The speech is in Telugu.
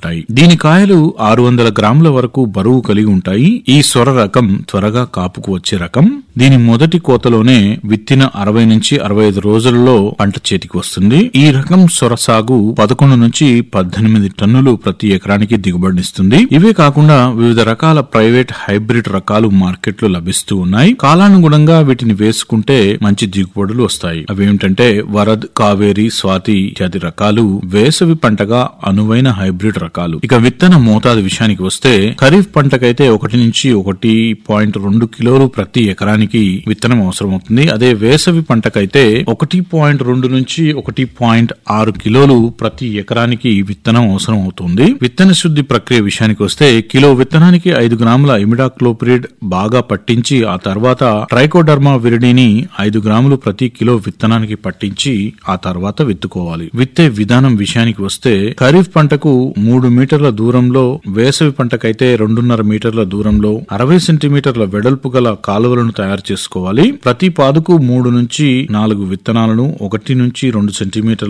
ఉంటాయి దీని కాయలు ఆరు వందల గ్రాముల వరకు బరువు కలిగి ఉంటాయి ఈ సొర రకం త్వరగా కాపుకు వచ్చే రకం దీని మొదటి కోతలోనే విత్తిన అరవై నుంచి అరవై ఐదు రోజులలో పంట చేతికి వస్తుంది ఈ రకం సొర సాగు పదకొండు నుంచి పద్దెనిమిది టన్నులు ప్రతి ఎకరానికి దిగుబడినిస్తుంది ఇవే కాకుండా వివిధ రకాల ప్రైవేట్ హైబ్రిడ్ రకాలు మార్కెట్లో లభిస్తూ ఉన్నాయి కాలానుగుణంగా వీటిని వేసుకుంటే మంచి దిగుబడులు వస్తాయి అవేమిటంటే వరద్ కావేరి స్వాతి ఇత్యాది రకాలు వేసవి పంటగా అనువైన హైబ్రిడ్ రకాలు ఇక విత్తన మోతాదు విషయానికి వస్తే ఖరీఫ్ పంటకైతే ఒకటి నుంచి ఒకటి పాయింట్ రెండు కిలోలు ప్రతి ఎకరానికి విత్తనం అవసరం అవుతుంది అదే వేసవి పంటకైతే ఒకటి పాయింట్ రెండు నుంచి ఒకటి పాయింట్ ఆరు కిలోలు ప్రతి ఎకరానికి విత్తనం అవసరం అవుతుంది విత్తన శుద్ధి ప్రక్రియ విషయానికి వస్తే కిలో విత్తనానికి ఐదు గ్రాముల ఇమిడాక్లోప్రిడ్ బాగా పట్టించి ఆ తర్వాత ట్రైకోడర్మా విరిడిని ఐదు గ్రాములు ప్రతి కిలో విత్తనానికి పట్టించి ఆ తర్వాత విత్తుకోవాలి విత్తే విధానం విషయానికి వస్తే ఖరీఫ్ పంటకు మూడు మీటర్ల దూరంలో వేసవి పంటకైతే రెండున్నర మీటర్ల దూరంలో అరవై సెంటీమీటర్ల వెడల్పు గల కాలువలను తయారు చేసుకోవాలి ప్రతి పాదుకు మూడు నుంచి నాలుగు విత్తనాలను ఒకటి నుంచి రెండు సెంటీమీటర్ల